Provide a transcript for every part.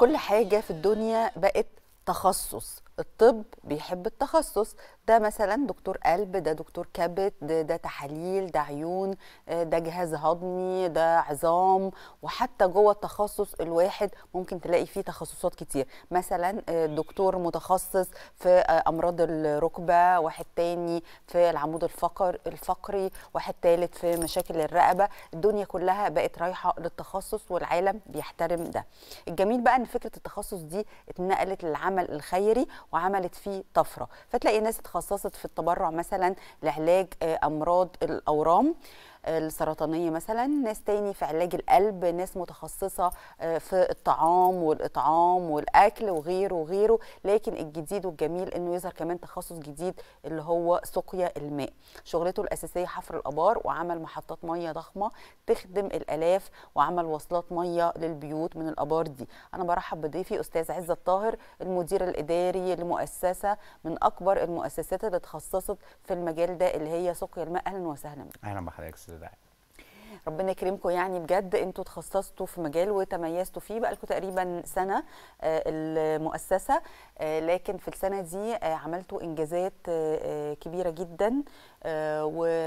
كل حاجة في الدنيا بقت تخصص الطب بيحب التخصص ده مثلا دكتور قلب ده دكتور كبد ده, ده تحاليل ده عيون آه، ده جهاز هضمي ده عظام وحتى جوه التخصص الواحد ممكن تلاقي فيه تخصصات كتير مثلا آه، دكتور متخصص في آه، امراض الركبه واحد تاني في العمود الفقر الفقري واحد تالت في مشاكل الرقبه الدنيا كلها بقت رايحه للتخصص والعالم بيحترم ده الجميل بقى ان فكره التخصص دي اتنقلت للعمل الخيري وعملت فيه طفره فتلاقي ناس اتخصصت في التبرع مثلا لعلاج آه، امراض الاورام السرطانيه مثلا ناس تاني في علاج القلب ناس متخصصه آه، في الطعام والاطعام والاكل وغيره وغيره لكن الجديد والجميل انه يظهر كمان تخصص جديد اللي هو سقيا الماء شغلته الاساسيه حفر الابار وعمل محطات ميه ضخمه تخدم الالاف وعمل وصلات ميه للبيوت من الابار دي انا برحب بضيفي استاذ عزت طاهر المدير الاداري لمؤسسه من اكبر المؤسسات اللي اتخصصت في المجال ده اللي هي سقيا الماء اهلا وسهلا بك اهلا بحضرتك استاذ دعاء ربنا يكرمكم يعني بجد انتوا تخصصتوا في مجال وتميزتوا فيه بقالكم تقريبا سنه آه، المؤسسه آه، لكن في السنه دي آه، عملتوا انجازات آه، آه، كبيره جدا آه،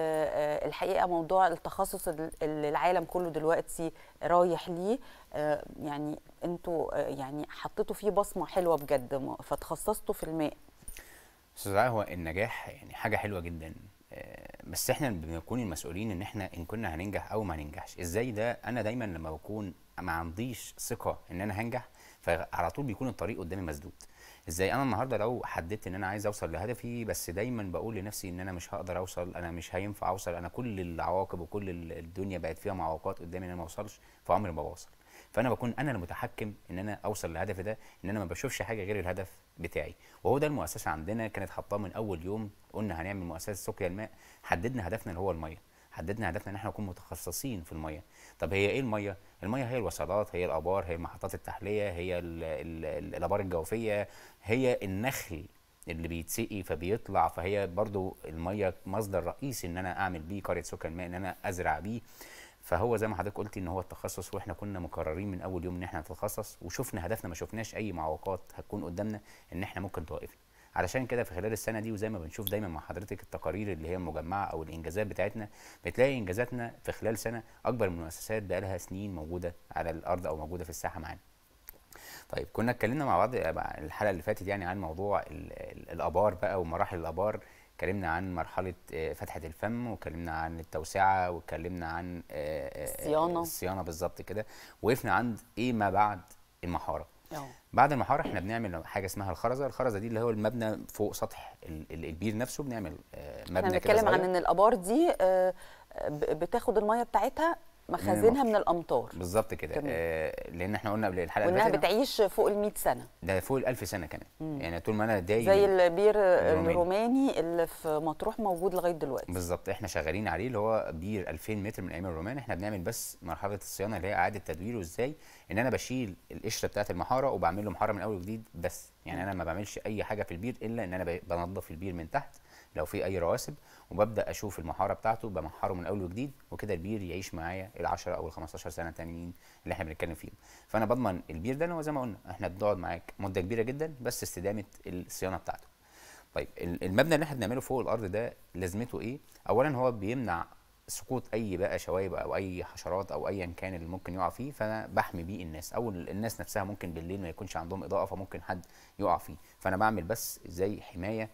والحقيقه موضوع التخصص ال- اللي العالم كله دلوقتي رايح ليه آه، يعني انتوا آه، يعني حطيتوا فيه بصمه حلوه بجد فتخصصتوا في الماء استاذ دعاء هو النجاح يعني حاجه حلوه جدا آه، بس احنا بنكون المسؤولين ان احنا ان كنا هننجح او ما هننجحش ازاي ده انا دايما لما بكون ما عنديش ثقه ان انا هنجح فعلى طول بيكون الطريق قدامي مسدود ازاي انا النهارده لو حددت ان انا عايز اوصل لهدفي بس دايما بقول لنفسي ان انا مش هقدر اوصل انا مش هينفع اوصل انا كل العواقب وكل ال- الدنيا بقت فيها معوقات قدامي ان انا ما اوصلش فعمري ما بوصل فانا بكون انا المتحكم ان انا اوصل لهدفي ده ان انا ما بشوفش حاجه غير الهدف بتاعي وهو ده المؤسسه عندنا كانت حاطاه من اول يوم قلنا هنعمل مؤسسه سقيا الماء حددنا هدفنا اللي هو الميه حددنا هدفنا ان احنا نكون متخصصين في الميه طب هي ايه الميه الميه هي الوصلات هي الابار هي محطات التحليه هي ال ال ال الابار الجوفيه هي النخل اللي بيتسقي فبيطلع فهي برضو الميه مصدر رئيسي ان انا اعمل بيه قريه سكر الماء ان انا ازرع بيه فهو زي ما حضرتك قلتي ان هو التخصص واحنا كنا مقررين من اول يوم ان احنا نتخصص وشفنا هدفنا ما شفناش اي معوقات هتكون قدامنا ان احنا ممكن توقفنا علشان كده في خلال السنه دي وزي ما بنشوف دايما مع حضرتك التقارير اللي هي المجمعه او الانجازات بتاعتنا بتلاقي انجازاتنا في خلال سنه اكبر من مؤسسات بقى لها سنين موجوده على الارض او موجوده في الساحه معانا طيب كنا اتكلمنا مع بعض الحلقه اللي فاتت يعني عن موضوع ال- ال- الابار بقى ومراحل الابار اتكلمنا عن مرحله آه، فتحه الفم واتكلمنا عن التوسعه واتكلمنا عن آه، آه، الصيانة. الصيانه بالظبط كده وقفنا عند ايه ما بعد المحاره اه بعد المحاره احنا بنعمل حاجه اسمها الخرزه الخرزه دي اللي هو المبنى فوق سطح ال- ال- البير نفسه بنعمل آه، احنا مبنى كده بنتكلم عن صغير ان الابار دي آه، ب- بتاخد الميه بتاعتها مخازنها من الامطار بالظبط كده تمام. آه لان احنا قلنا قبل الحلقه اللي وانها فاتت بتعيش فوق ال 100 سنه ده فوق ال 1000 سنه كمان يعني طول ما انا دايم زي البير الروماني. الروماني اللي في مطروح موجود لغايه دلوقتي بالظبط احنا شغالين عليه اللي هو بير 2000 متر من ايام الرومان احنا بنعمل بس مرحله الصيانه اللي هي اعاده تدويره ازاي ان انا بشيل القشره بتاعه المحاره وبعمل له محاره من اول وجديد بس يعني انا ما بعملش اي حاجه في البير الا ان انا ب- بنضف البير من تحت لو في اي رواسب وببدا اشوف المحاره بتاعته بمحره من اول وجديد وكده البير يعيش معايا ال 10 او ال 15 سنه تانيين اللي احنا بنتكلم فيهم فانا بضمن البير ده اللي هو زي ما قلنا احنا بنقعد معاك مده كبيره جدا بس استدامه الصيانه بتاعته طيب ال- المبنى اللي احنا بنعمله فوق الارض ده لازمته ايه اولا هو بيمنع سقوط اي بقى شوايب او اي حشرات او ايا كان اللي ممكن يقع فيه فانا بحمي بيه الناس او ال- الناس نفسها ممكن بالليل ما يكونش عندهم اضاءه فممكن حد يقع فيه فانا بعمل بس زي حمايه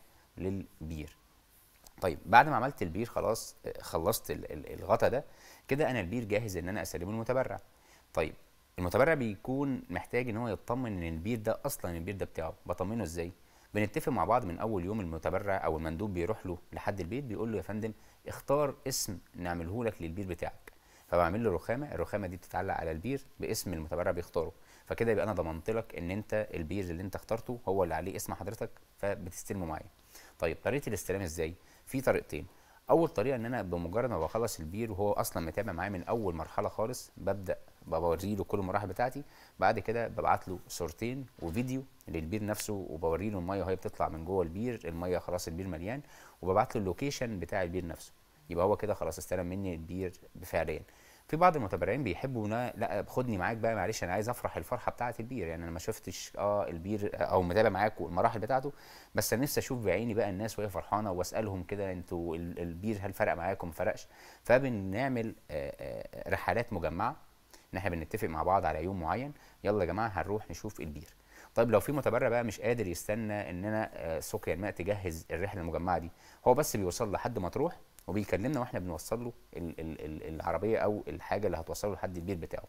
للبير طيب بعد ما عملت البير خلاص آه، خلصت ال- ال- الغطا ده كده انا البير جاهز ان انا اسلمه المتبرع طيب المتبرع بيكون محتاج ان هو يطمن ان البير ده اصلا البير ده بتاعه بطمنه ازاي بنتفق مع بعض من اول يوم المتبرع او المندوب بيروح له لحد البيت بيقول له يا فندم اختار اسم نعمله لك للبير بتاعك فبعمل له رخامه الرخامه دي بتتعلق على البير باسم المتبرع بيختاره فكده يبقى انا ضمنت لك ان انت البير اللي انت اخترته هو اللي عليه اسم حضرتك فبتستلمه معايا طيب طريقه الاستلام ازاي في طريقتين اول طريقه ان انا بمجرد ما بخلص البير وهو اصلا متابع معايا من اول مرحله خالص ببدا بوري له كل المراحل بتاعتي بعد كده ببعت له صورتين وفيديو للبير نفسه وبوري له الميه وهي بتطلع من جوه البير الميه خلاص البير مليان وببعت له اللوكيشن بتاع البير نفسه يبقى هو كده خلاص استلم مني البير فعليا في بعض المتبرعين بيحبوا إن أنا- لا خدني معاك بقى معلش انا عايز افرح الفرحه بتاعه البير يعني انا ما شفتش اه البير او متابع معاك المراحل بتاعته بس انا نفسي اشوف بعيني بقى الناس وهي فرحانه واسالهم كده انتوا ال- البير هل فرق معاكم ما فرقش فبنعمل آه، آه، رحلات مجمعه ان احنا بنتفق مع بعض على يوم معين يلا يا جماعه هنروح نشوف البير طيب لو في متبرع بقى مش قادر يستنى اننا آه، سقيا الماء تجهز الرحله المجمعه دي هو بس بيوصل لحد مطروح وبيكلمنا واحنا بنوصل له ال- ال- ال- العربيه او الحاجه اللي هتوصله لحد البير بتاعه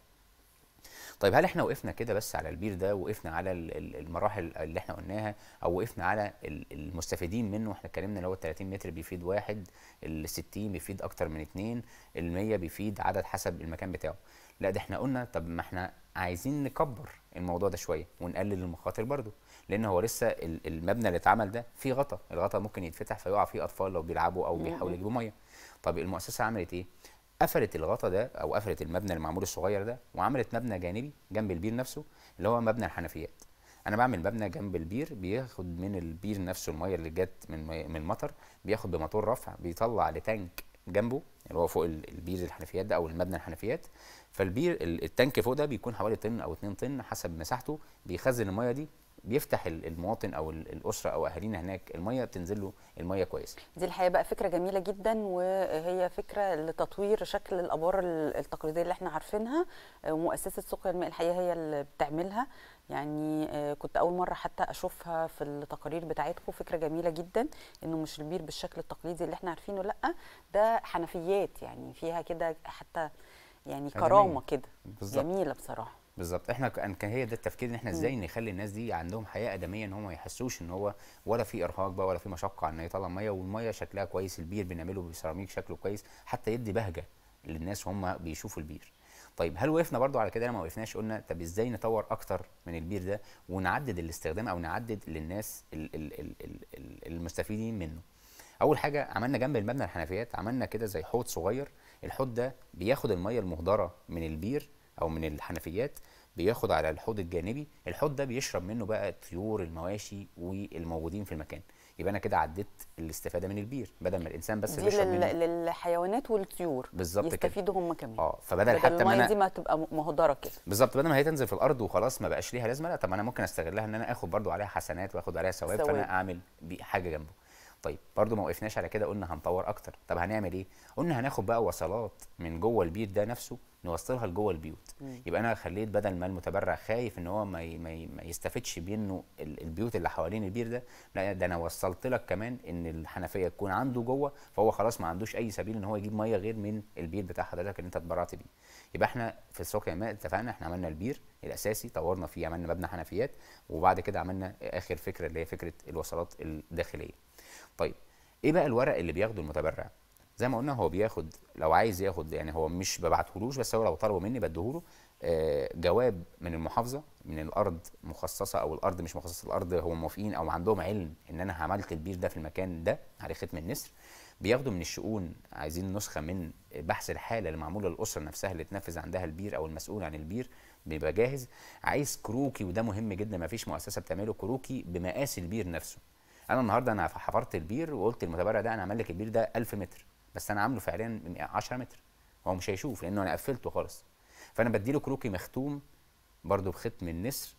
طيب هل احنا وقفنا كده بس على البير ده وقفنا على ال- ال- المراحل اللي احنا قلناها او وقفنا على ال- المستفيدين منه احنا اتكلمنا اللي هو ال 30 متر بيفيد واحد ال 60 بيفيد اكتر من اتنين ال 100 بيفيد عدد حسب المكان بتاعه لا ده احنا قلنا طب ما احنا عايزين نكبر الموضوع ده شويه ونقلل المخاطر برضو لان هو لسه ال- المبنى اللي اتعمل ده فيه غطا الغطا ممكن يتفتح فيقع فيه اطفال لو بيلعبوا او بيحاولوا يجيبوا ميه طب المؤسسه عملت ايه قفلت الغطا ده او قفلت المبنى المعمول الصغير ده وعملت مبنى جانبي جنب البير نفسه اللي هو مبنى الحنفيات انا بعمل مبنى جنب البير بياخد من البير نفسه الميه اللي جت من مي- من المطر بياخد بموتور رفع بيطلع لتانك جنبه اللي هو فوق ال- البير الحنفيات ده او المبنى الحنفيات فالبير ال- التانك فوق ده بيكون حوالي طن او 2 طن حسب مساحته بيخزن الميه دي بيفتح ال- المواطن او ال- الاسره او اهالينا هناك الميه بتنزل له الميه كويس دي الحقيقه بقى فكره جميله جدا وهي فكره لتطوير شكل الابار ال- التقليديه اللي احنا عارفينها آه، ومؤسسه سقيا الماء الحقيقه هي اللي بتعملها يعني آه، كنت اول مره حتى اشوفها في التقارير بتاعتكم فكره جميله جدا انه مش البير بالشكل التقليدي اللي احنا عارفينه لا ده حنفيات يعني فيها كده حتى يعني أكاديمية. كرامه كده بالظبط. جميله بصراحه بالظبط احنا كان كان هي ده التفكير ان احنا ازاي نخلي الناس دي عندهم حياه ادميه ان هم ما يحسوش ان هو ولا في ارهاق بقى ولا في مشقه على ان يطلع ميه والميه شكلها كويس البير بنعمله بسيراميك شكله كويس حتى يدي بهجه للناس وهم بيشوفوا البير طيب هل وقفنا برضو على كده لا ما وقفناش قلنا طب ازاي نطور اكتر من البير ده ونعدد الاستخدام او نعدد للناس ال- ال- ال- ال- ال- المستفيدين منه اول حاجه عملنا جنب المبنى الحنفيات عملنا كده زي حوض صغير الحوض ده بياخد الميه المهدره من البير او من الحنفيات بياخد على الحوض الجانبي الحوض ده بيشرب منه بقى الطيور المواشي والموجودين في المكان يبقى انا كده عديت الاستفاده من البير بدل ما الانسان بس دي بيشرب لل... منه للحيوانات والطيور بالظبط كده. يستفيدوا هم كمان اه فبدل بدل حتى ما الميه انا دي ما تبقى م- مهدره كده بالظبط بدل ما هي تنزل في الارض وخلاص ما بقاش ليها لازمه لا طب انا ممكن استغلها ان انا اخد برضو عليها حسنات واخد عليها ثواب ثواب. فانا اعمل بي حاجه جنبه طيب برضو ما وقفناش على كده قلنا هنطور اكتر طب هنعمل ايه قلنا هناخد بقى وصلات من جوه البيت ده نفسه نوصلها لجوه البيوت يبقى انا خليت بدل ما المتبرع خايف ان هو ما ي- ما, ي- ما يستفدش بانه ال- البيوت اللي حوالين البير ده لا ده انا وصلت لك كمان ان الحنفيه تكون عنده جوه فهو خلاص ما عندوش اي سبيل ان هو يجيب ميه غير من البير بتاع حضرتك اللي انت اتبرعت بيه يبقى احنا في سوق ماء اتفقنا احنا عملنا البير الاساسي طورنا فيه عملنا مبنى حنفيات وبعد كده عملنا اخر فكره اللي هي فكره الوصلات الداخليه طيب ايه بقى الورق اللي بياخده المتبرع زي ما قلنا هو بياخد لو عايز ياخد يعني هو مش ببعتهولوش بس هو لو طلبوا مني بديهوله آه، جواب من المحافظه من الارض مخصصه او الارض مش مخصصه الارض هم موافقين او عندهم علم ان انا عملت البير ده في المكان ده عليه ختم النسر بياخدوا من الشؤون عايزين نسخه من بحث الحاله اللي معموله للاسره نفسها اللي تنفذ عندها البير او المسؤول عن البير بيبقى جاهز عايز كروكي وده مهم جدا ما فيش مؤسسه بتعمله كروكي بمقاس البير نفسه انا النهارده انا حفرت البير وقلت للمتبرع ده انا عامل لك البير ده 1000 متر بس انا عامله فعليا 10 متر هو مش هيشوف لانه انا قفلته خالص فانا بديله كروكي مختوم برضو بختم النسر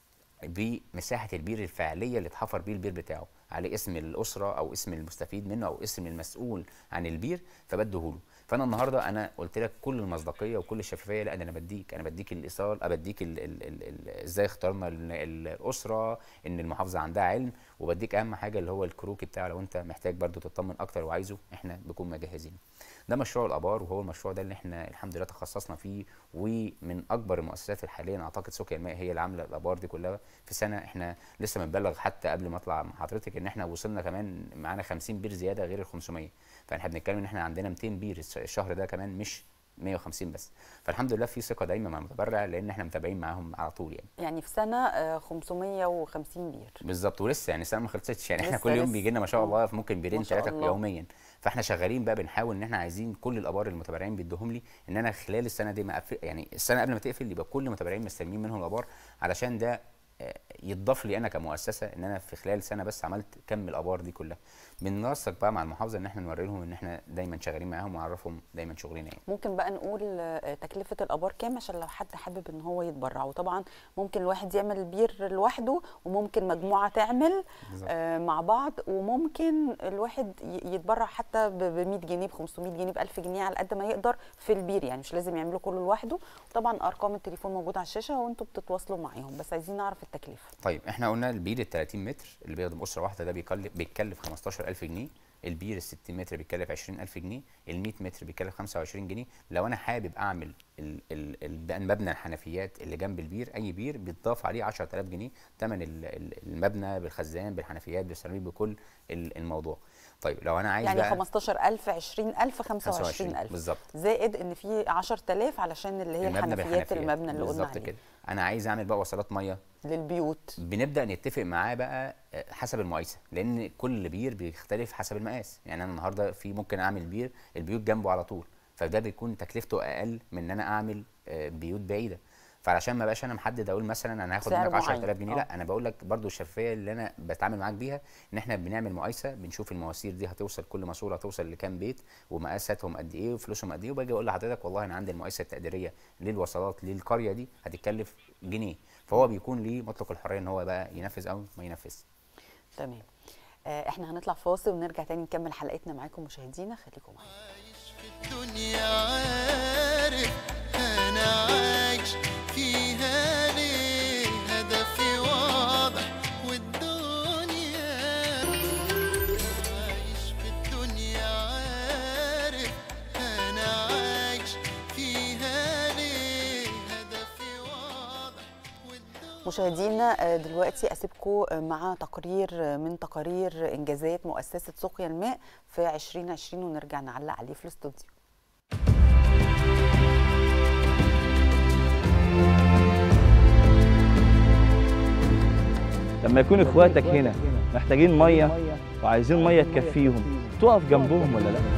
بمساحه البير الفعليه اللي اتحفر بيه البير بتاعه عليه اسم الاسره او اسم المستفيد منه او اسم المسؤول عن البير فبديهوله فانا النهارده انا قلت لك كل المصداقيه وكل الشفافيه لا ده انا بديك انا بديك الايصال بديك ال- ال- ال- ال- ازاي اخترنا ال- ال- الاسره ان المحافظه عندها علم وبديك اهم حاجه اللي هو الكروكي بتاعه لو انت محتاج برضو تطمن اكتر وعايزه احنا بنكون مجهزين ده مشروع الابار وهو المشروع ده اللي احنا الحمد لله تخصصنا فيه ومن اكبر المؤسسات حاليا اعتقد سوكيا الماء هي اللي عامله الابار دي كلها في سنه احنا لسه بنبلغ حتى قبل ما اطلع مع حضرتك ان احنا وصلنا كمان معانا 50 بير زياده غير ال 500 فاحنا بنتكلم ان احنا عندنا 200 بير الس- الشهر ده كمان مش 150 بس فالحمد لله في ثقه دايما مع المتبرع لان احنا متابعين معاهم على طول يعني يعني في سنه آه، 550 بير بالظبط ولسه يعني السنه ما خلصتش يعني احنا لسه- كل يوم لسه. بيجي لنا ما شاء آه. الله ممكن بيرين ما شاء ثلاثه الله. يوميا فاحنا شغالين بقى بنحاول ان احنا عايزين كل الابار اللي المتبرعين بيدوهم لي ان انا خلال السنه دي ما أقفل يعني السنه قبل ما تقفل يبقى كل المتبرعين مستلمين منهم الابار علشان ده آه، يتضاف لي انا كمؤسسه ان انا في خلال سنه بس عملت كم الابار دي كلها بننسق بقى مع المحافظه ان احنا نوري لهم ان احنا دايما شغالين معاهم ونعرفهم دايما شغلنا ايه ممكن بقى نقول آه، تكلفة الآبار كام عشان لو حد حابب إن هو يتبرع وطبعا ممكن الواحد يعمل البير لوحده وممكن مجموعة تعمل بالظبط. آه، مع بعض وممكن الواحد ي- يتبرع حتى ب 100 جنيه ب 500 جنيه ب 1000 جنيه على قد ما يقدر في البير يعني مش لازم يعمله كله لوحده طبعا أرقام التليفون موجودة على الشاشة وأنتوا بتتواصلوا معاهم بس عايزين نعرف التكلفة طيب احنا قلنا البير ال 30 متر اللي بيخدم اسره واحده ده بيكلف بيتكلف 15000 جنيه البير ال 60 متر بيتكلف 20000 جنيه ال 100 متر بيتكلف 25 جنيه لو انا حابب اعمل ال- ال- ال- مبنى الحنفيات اللي جنب البير اي بير بيتضاف عليه 10000 جنيه ثمن ال- ال- المبنى بالخزان بالحنفيات بالسيراميك بكل ال- الموضوع طيب لو انا عايز يعني بقى 15000 20000 25000 بالظبط زائد ان في 10000 علشان اللي هي المبنى الحنفيات بالحنفيات المبنى اللي قلنا بالظبط عليه كده انا عايز اعمل بقى وصلات ميه للبيوت بنبدا نتفق معاه بقى آه، حسب المقايسه لان كل بير بيختلف حسب المقاس يعني انا النهارده في ممكن اعمل بير البيوت جنبه على طول فده بيكون تكلفته اقل من ان انا اعمل آه، بيوت بعيده فعلشان ما بقاش انا محدد اقول مثلا انا هاخد سعر منك معين. 10000 جنيه آه. لا انا بقول لك برضو الشفافيه اللي انا بتعامل معاك بيها ان احنا بنعمل مقايسه بنشوف المواسير دي هتوصل كل ماسوره هتوصل لكام بيت ومقاساتهم قد ايه وفلوسهم قد ايه وباجي اقول لحضرتك والله انا عندي المقايسه التقديريه للوصلات للقريه دي هتتكلف جنيه فهو بيكون ليه مطلق الحريه ان هو بقى ينفذ او ما ينفذ تمام آه، احنا هنطلع فاصل ونرجع تاني نكمل حلقتنا معاكم مشاهدينا خليكم معانا الدنيا عارف انا عايش فيها ليه هدفي واضح والدنيا عايش في الدنيا عارف انا عايش فيها ليه هدفي واضح والدنيا مشاهدينا آه، دلوقتي اسيبكم مع تقرير آه، من تقارير انجازات مؤسسه سقيا الماء في 2020 ونرجع نعلق عليه في الاستوديو لما يكون اخواتك هنا محتاجين ميه وعايزين ميه تكفيهم تقف جنبهم ولا لا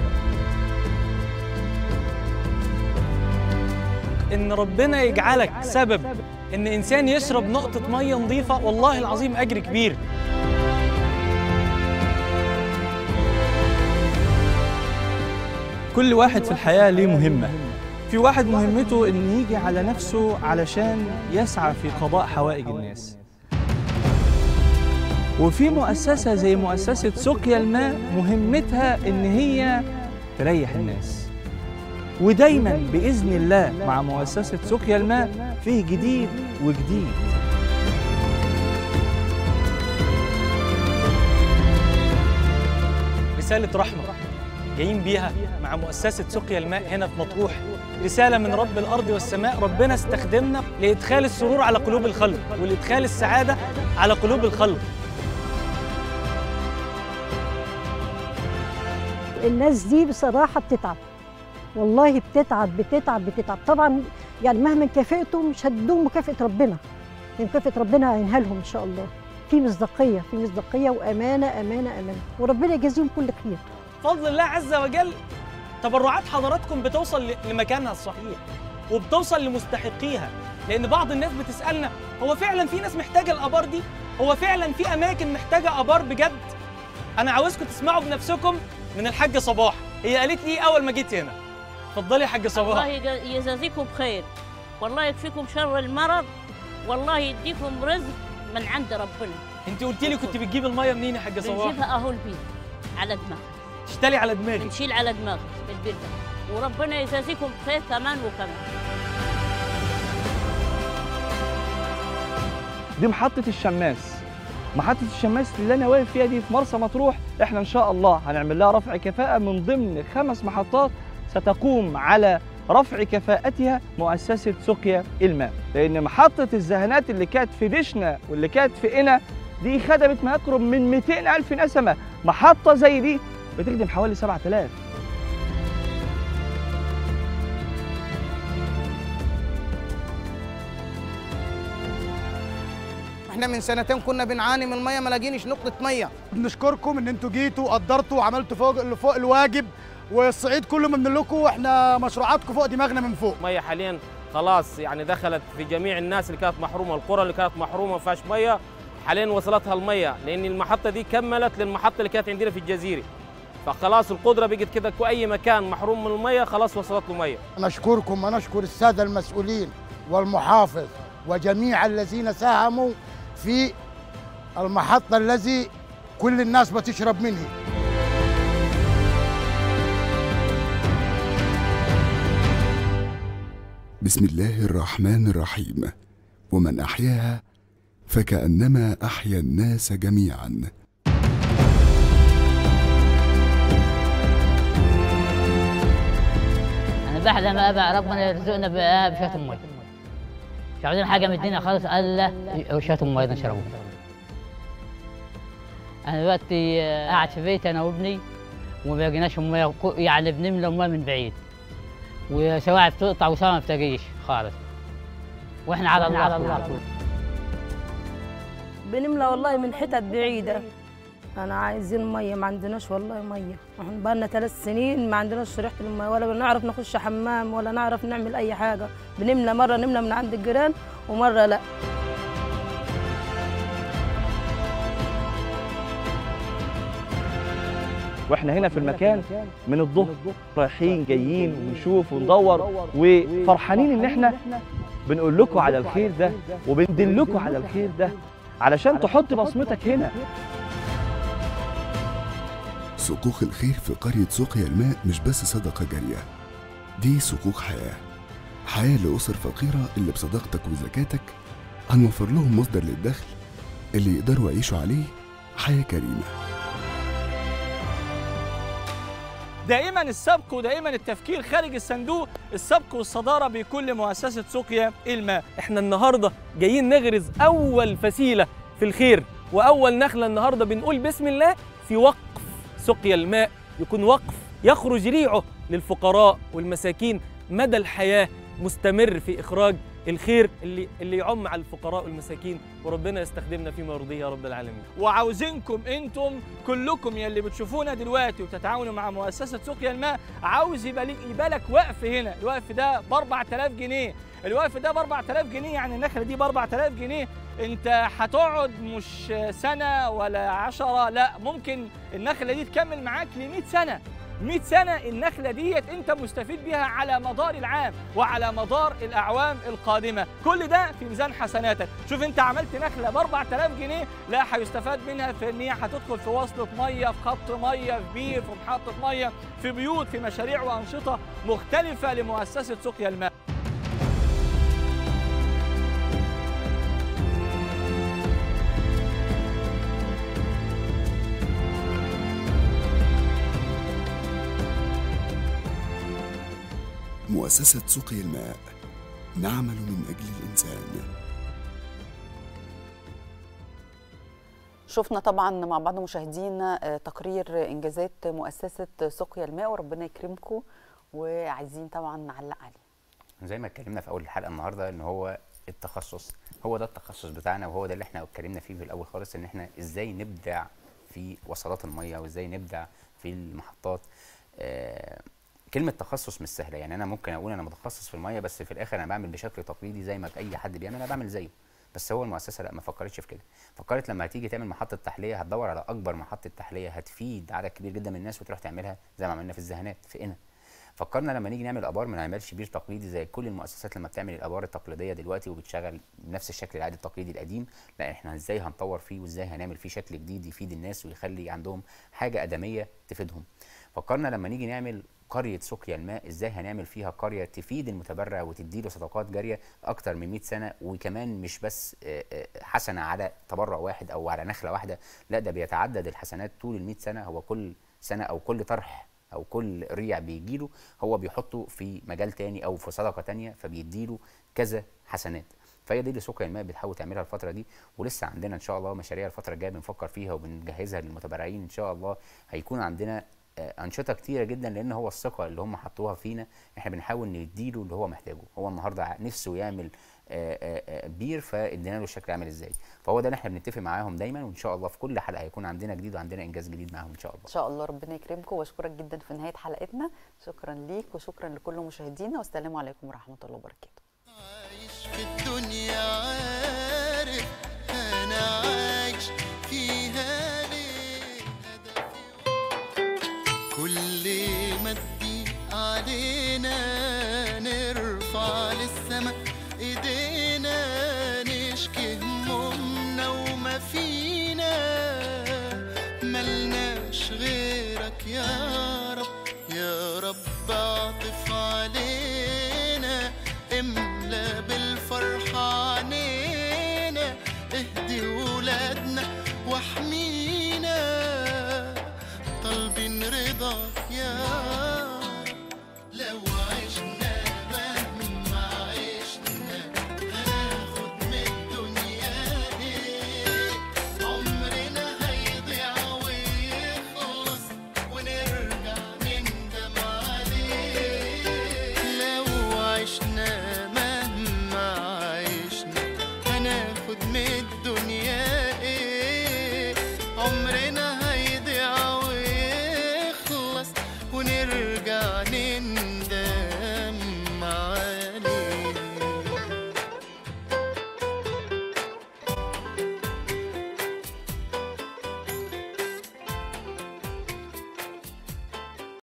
ان ربنا يجعلك سبب ان انسان يشرب نقطه ميه نظيفه والله العظيم اجر كبير كل واحد في الحياه ليه مهمه في واحد مهمته ان يجي على نفسه علشان يسعى في قضاء حوائج الناس وفي مؤسسه زي مؤسسه سقيا الماء مهمتها ان هي تريح الناس ودايما باذن الله مع مؤسسه سقيا الماء فيه جديد وجديد رساله رحمه جايين بيها مع مؤسسه سقيا الماء هنا في مطروح رساله من رب الارض والسماء ربنا استخدمنا لادخال السرور على قلوب الخلق ولادخال السعاده على قلوب الخلق الناس دي بصراحة بتتعب والله بتتعب بتتعب بتتعب طبعا يعني مهما كافئتهم مش هتدوم مكافأة ربنا يعني مكافأة ربنا هينها لهم إن شاء الله في مصداقية في مصداقية وأمانة أمانة أمانة وربنا يجازيهم كل خير بفضل الله عز وجل تبرعات حضراتكم بتوصل ل- لمكانها الصحيح وبتوصل لمستحقيها لان بعض الناس بتسالنا هو فعلا في ناس محتاجه الابار دي هو فعلا في اماكن محتاجه ابار بجد انا عاوزكم تسمعوا بنفسكم من الحاجه صباح هي قالت لي إيه اول ما جيت هنا اتفضلي يا حاجه الله صباح يج- يجازيكم بخير والله يكفيكم شر المرض والله يديكم رزق من عند ربنا انت قلت لي كنت بتجيب الميه منين يا حاجه صباح بنجيبها اهو البيت على دماغ تشتري على دماغي بنشيل على دماغ البيت ده وربنا يجازيكم بخير كمان وكمان دي محطة الشماس محطة الشماس اللي أنا واقف فيها دي في مرسى مطروح إحنا إن شاء الله هنعمل لها رفع كفاءة من ضمن خمس محطات ستقوم على رفع كفاءتها مؤسسة سقيا الماء لأن محطة الزهنات اللي كانت في دشنا واللي كانت في قنا دي خدمت ما يقرب من 200 ألف نسمة محطة زي دي بتخدم حوالي 7000 احنا من سنتين كنا بنعاني من الميه ما لاقينش نقطه ميه بنشكركم ان انتوا جيتوا وقدرتوا وعملتوا فوق اللي فوق الواجب والصعيد كله من لكم واحنا مشروعاتكم فوق دماغنا من فوق ميه حاليا خلاص يعني دخلت في جميع الناس اللي كانت محرومه القرى اللي كانت محرومه ما فيهاش ميه حاليا وصلتها الميه لان المحطه دي كملت للمحطه اللي كانت عندنا في الجزيره فخلاص القدره بقت كده اي مكان محروم من الميه خلاص وصلت له ميه نشكركم ونشكر السادة المسؤولين والمحافظ وجميع الذين ساهموا في المحطة الذي كل الناس بتشرب منه بسم الله الرحمن الرحيم ومن أحياها فكأنما أحيا الناس جميعا انا بحلم ابع ربنا يرزقنا بقى بشويه ميه مش عاوزين حاجه من الدنيا خالص الا شويه ميه نشربها انا دلوقتي قاعد في بيتي انا وابني وما بيجيناش ميه كو- يعني بنملى ميه من بعيد وسواعي بتقطع وسواعي ما بتجيش خالص واحنا على الله على الله طول بنملى والله من حتت بعيدة أنا عايزين مية ما عندناش والله مية احنا بقالنا ثلاث سنين ما عندناش ريحة المية ولا بنعرف نخش حمام ولا نعرف نعمل أي حاجة بنملى مرة نملى من عند الجيران ومرة لأ واحنا هنا في المكان من الظهر رايحين جايين ونشوف وندور وفرحانين ان احنا بنقول لكم على الخير ده وبندلكم على الخير ده علشان تحط بصمتك هنا صكوك الخير في قرية سقيا الماء مش بس صدقة جارية دي صكوك حياة حياة لأسر فقيرة اللي بصداقتك وزكاتك هنوفر لهم مصدر للدخل اللي يقدروا يعيشوا عليه حياة كريمة دائما السبق ودائما التفكير خارج الصندوق السبق والصداره بيكون لمؤسسه سقيا الماء احنا النهارده جايين نغرز اول فسيله في الخير واول نخله النهارده بنقول بسم الله في وقف سقيا الماء يكون وقف يخرج ريعه للفقراء والمساكين مدى الحياه مستمر في اخراج الخير اللي اللي يعم على الفقراء والمساكين وربنا يستخدمنا فيما يرضيه يا رب العالمين وعاوزينكم انتم كلكم يا اللي بتشوفونا دلوقتي وتتعاونوا مع مؤسسه سقيا الماء عاوز يبقى ليك يبقى لك وقف هنا الوقف ده ب 4000 جنيه الوقف ده ب 4000 جنيه يعني النخله دي ب 4000 جنيه انت هتقعد مش سنه ولا عشرة لا ممكن النخله دي تكمل معاك ل 100 سنه 100 سنة النخلة ديت أنت مستفيد بيها على مدار العام وعلى مدار الأعوام القادمة كل ده في ميزان حسناتك شوف أنت عملت نخلة ب 4000 جنيه لا هيستفاد منها في إن هي هتدخل في وصلة مية في خط مية في بير في محطة مية في بيوت في مشاريع وأنشطة مختلفة لمؤسسة سقيا الماء مؤسسة سقي الماء نعمل من أجل الإنسان شفنا طبعا مع بعض مشاهدينا آه، تقرير انجازات مؤسسه سقيا الماء وربنا يكرمكم وعايزين طبعا نعلق عليه زي ما اتكلمنا في اول الحلقه النهارده ان هو التخصص هو ده التخصص بتاعنا وهو ده اللي احنا اتكلمنا فيه في الاول خالص ان احنا ازاي نبدع في وصلات الميه وازاي نبدع في المحطات آه كلمه تخصص مش سهله يعني انا ممكن اقول انا متخصص في الميه بس في الاخر انا بعمل بشكل تقليدي زي ما اي حد بيعمل انا بعمل زيه بس هو المؤسسه لا ما فكرتش في كده فكرت لما هتيجي تعمل محطه تحليه هتدور على اكبر محطه تحليه هتفيد عدد كبير جدا من الناس وتروح تعملها زي ما عملنا في الزهانات في قنا فكرنا لما نيجي نعمل ابار ما نعملش بير تقليدي زي كل المؤسسات لما بتعمل الابار التقليديه دلوقتي وبتشغل بنفس الشكل العادي التقليدي القديم لا احنا ازاي هنطور فيه وازاي هنعمل فيه شكل جديد يفيد الناس ويخلي عندهم حاجه ادميه تفيدهم فكرنا لما نيجي نعمل قريه سقيا الماء ازاي هنعمل فيها قريه تفيد المتبرع وتدي له صدقات جاريه اكتر من 100 سنه وكمان مش بس آه، آه، حسنه على تبرع واحد او على نخله واحده لا ده بيتعدد الحسنات طول ال 100 سنه هو كل سنه او كل طرح او كل ريع بيجيله هو بيحطه في مجال تاني او في صدقه تانيه فبيديله كذا حسنات فهي دي اللي سقيا الماء بتحاول تعملها الفتره دي ولسه عندنا ان شاء الله مشاريع الفتره الجايه بنفكر فيها وبنجهزها للمتبرعين ان شاء الله هيكون عندنا آه، انشطه كتيره جدا لان هو الثقه اللي هم حطوها فينا احنا بنحاول نديله اللي هو محتاجه هو النهارده ع- نفسه يعمل آه، آه، آه، بير فادينا له الشكل عامل ازاي فهو ده اللي احنا بنتفق معاهم دايما وان شاء الله في كل حلقه هيكون عندنا جديد وعندنا انجاز جديد معاهم ان شاء الله ان شاء الله ربنا يكرمكم واشكرك جدا في نهايه حلقتنا شكرا ليك وشكرا لكل مشاهدينا والسلام عليكم ورحمه الله وبركاته في الدنيا عارف